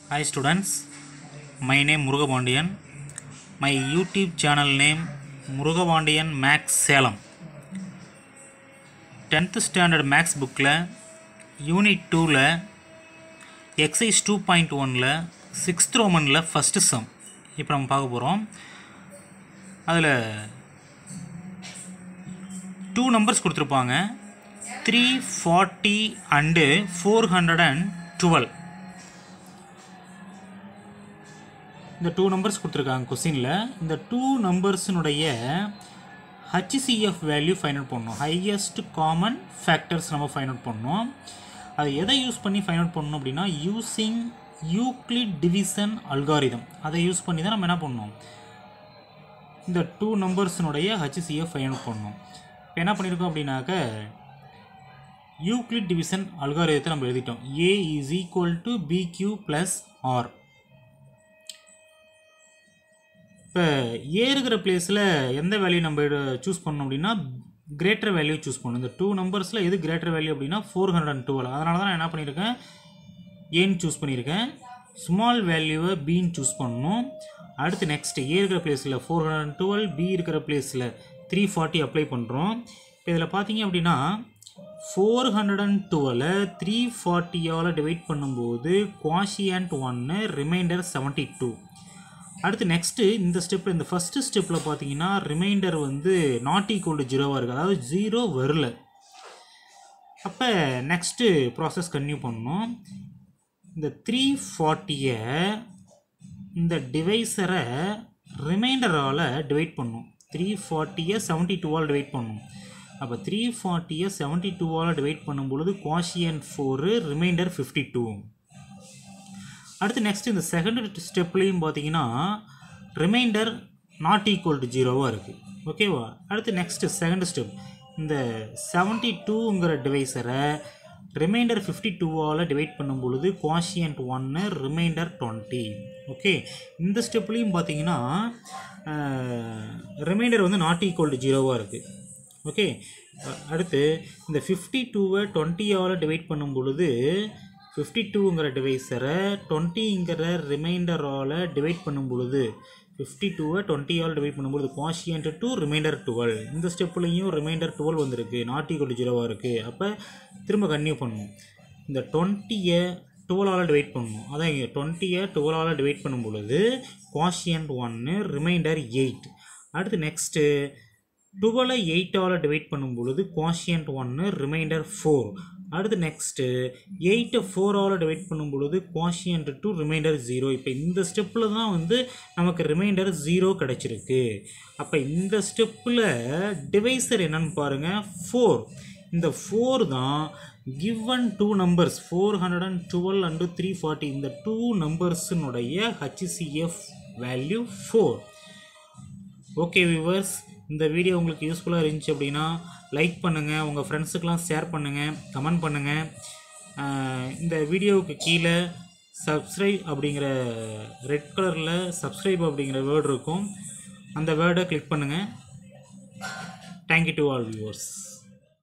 Hi students, my name Murugabandiyan. My YouTube channel name Murugabandiyan Max Salem. 10th standard maths புக்கில் unit டூவில் exercise two point ஒனில் sixth ரோமனில் first sum இப்போ நம்ம பார்க்க போகிறோம் அதில் டூ நம்பர்ஸ் கொடுத்துருப்பாங்க three forty and four hundred and twelve இந்த டூ நம்பர்ஸ் கொடுத்துருக்காங்க கொஸ்டினில் இந்த டூ நம்பர்ஸினுடைய ஹச்சிசிஎஃப் வேல்யூ ஃபைண்ட் அவுட் பண்ணணும் ஹையஸ்ட் காமன் ஃபேக்டர்ஸ் நம்ம ஃபைண்ட் அவுட் பண்ணணும் அது எதை யூஸ் பண்ணி ஃபைண்ட் அவுட் பண்ணணும் அப்படின்னா யூஸிங் யூக்ளிட் டிவிஷன் அல்காரிதம் அதை யூஸ் பண்ணி தான் நம்ம என்ன பண்ணணும் இந்த டூ நம்பர்ஸினுடைய ஹச்சிசிஎஃப் ஃபைண்ட் அவுட் பண்ணணும் இப்போ என்ன பண்ணியிருக்கோம் அப்படின்னாக்க யூக்ளிட் டிவிஷன் அல்காரிதத்தை நம்ம எழுதிட்டோம் A is equal to BQ plus R இப்போ ஏ இருக்கிற பிளேஸில் எந்த வேல்யூ நம்ம சூஸ் பண்ணோம் அப்படின்னா கிரேட்டர் வேல்யூ சூஸ் பண்ணணும் இந்த டூ நம்பர்ஸில் எது கிரேட்டர் வேல்யூ அப்படின்னா ஃபோர் ஹண்ட்ரட் அண்ட் டுவெல் அதனால தான் நான் என்ன பண்ணியிருக்கேன் ஏன்னு சூஸ் பண்ணியிருக்கேன் ஸ்மால் வேல்யூவை பின்னு சூஸ் பண்ணணும் அடுத்து நெக்ஸ்ட் ஏ இருக்கிற பிளேஸில் four hundred and twelve B இருக்கிற பிளேஸில் த்ரீ ஃபார்ட்டி அப்ளை பண்ணுறோம் இப்போ இதில் பார்த்தீங்க அப்படின்னா ஃபோர் ஹண்ட்ரட் அண்ட் டுவெலை த்ரீ ஃபார்ட்டியால் டிவைட் பண்ணும்போது குவாஷியன்ட் ஒன்று ரிமைண்டர் செவன்ட்டி டூ அடுத்து நெக்ஸ்ட்டு இந்த ஸ்டெப்பில் இந்த ஃபஸ்ட்டு ஸ்டெப்பில் பார்த்தீங்கன்னா ரிமைண்டர் வந்து நாட் ஈக்குவல் டு ஜீரோவாக இருக்குது அதாவது ஜீரோ வரல அப்போ நெக்ஸ்ட்டு ப்ராசஸ் கன்டினியூ பண்ணணும் இந்த த்ரீ ஃபார்ட்டியை இந்த டிவைஸரை ரிமைண்டரால் டிவைட் பண்ணும் த்ரீ ஃபார்ட்டியை செவன்ட்டி டூவால் டிவைட் பண்ணும் அப்போ த்ரீ ஃபார்ட்டியை செவன்ட்டி டூவால் டிவைட் பண்ணும் பொழுது quotient four remainder fifty two அடுத்து நெக்ஸ்ட் இந்த செகண்ட் ஸ்டெப்லேயும் பார்த்தீங்கன்னா ரிமைண்டர் நாட் ஈக்குவல் டு ஜீரோவாக இருக்குது ஓகேவா அடுத்து நெக்ஸ்ட்டு செகண்ட் ஸ்டெப் இந்த செவன்ட்டி டூங்கிற டிவைஸரை ரிமைண்டர் ஃபிஃப்டி டூவால் டிவைட் பண்ணும் பொழுது குவாஷியன்ட் ஒன்று ரிமைண்டர் டுவெண்ட்டி ஓகே இந்த ஸ்டெப்லேயும் பார்த்தீங்கன்னா ரிமைண்டர் வந்து நாட் ஈக்குவல் டு ஜீரோவாக இருக்குது ஓகே அடுத்து இந்த ஃபிஃப்டி டூவை டுவெண்ட்டியால் டிவைட் பண்ணும் பொழுது ஃபிஃப்டி டூங்கிற டிவைஸரை டுவெண்ட்டிங்கிற ரிமைண்டரால் டிவைட் பண்ணும் பொழுது ஃபிஃப்டி டூவை டுவெண்ட்டியால் டிவைட் பண்ணும்போது குவாஷியன்ட் டூ ரிமைண்டர் டுவெல் இந்த ஸ்டெப்லேயும் ரிமைண்டர் டுவெல் வந்திருக்கு நாட் ஈக்குவல் ஜீரோவாக இருக்குது அப்போ திரும்ப கன்டினியூ பண்ணணும் இந்த டுவெண்ட்டியை டுவெலால் டிவைட் பண்ணணும் அதான் இங்கே டுவெண்ட்டியை டுவெலால் டிவைட் பண்ணும் பொழுது குவாஷியன்ட் ஒன்று ரிமைண்டர் எயிட் அடுத்து நெக்ஸ்ட்டு டுவெலை எயிட்டால் டிவைட் பண்ணும் பொழுது குவாஷியன்ட் ஒன்று ரிமைண்டர் ஃபோர் அடுத்து நெக்ஸ்ட்டு எயிட்டை ஃபோரால் டிவைட் பண்ணும் பொழுது குவாஷியன்ட் டூ ரிமைண்டர் ஜீரோ இப்போ இந்த ஸ்டெப்பில் தான் வந்து நமக்கு ரிமைண்டர் ஜீரோ கிடச்சிருக்கு அப்போ இந்த ஸ்டெப்பில் டிவைசர் என்னன்னு பாருங்கள் ஃபோர் இந்த ஃபோர் தான் given two numbers four hundred and twelve and three forty இந்த டூ நம்பர்ஸினுடைய HCF value four okay viewers இந்த வீடியோ உங்களுக்கு யூஸ்ஃபுல்லாக இருந்துச்சு அப்படின்னா லைக் பண்ணுங்கள் உங்கள் ஃப்ரெண்ட்ஸுக்கெலாம் ஷேர் பண்ணுங்கள் கமெண்ட் பண்ணுங்கள் இந்த வீடியோவுக்கு கீழே சப்ஸ்கிரைப் அப்படிங்கிற ரெட் கலரில் சப்ஸ்கிரைப் அப்படிங்கிற வேர்டு இருக்கும் அந்த வேர்டை கிளிக் பண்ணுங்கள் தேங்க்யூ டு ஆல் வியூவர்ஸ்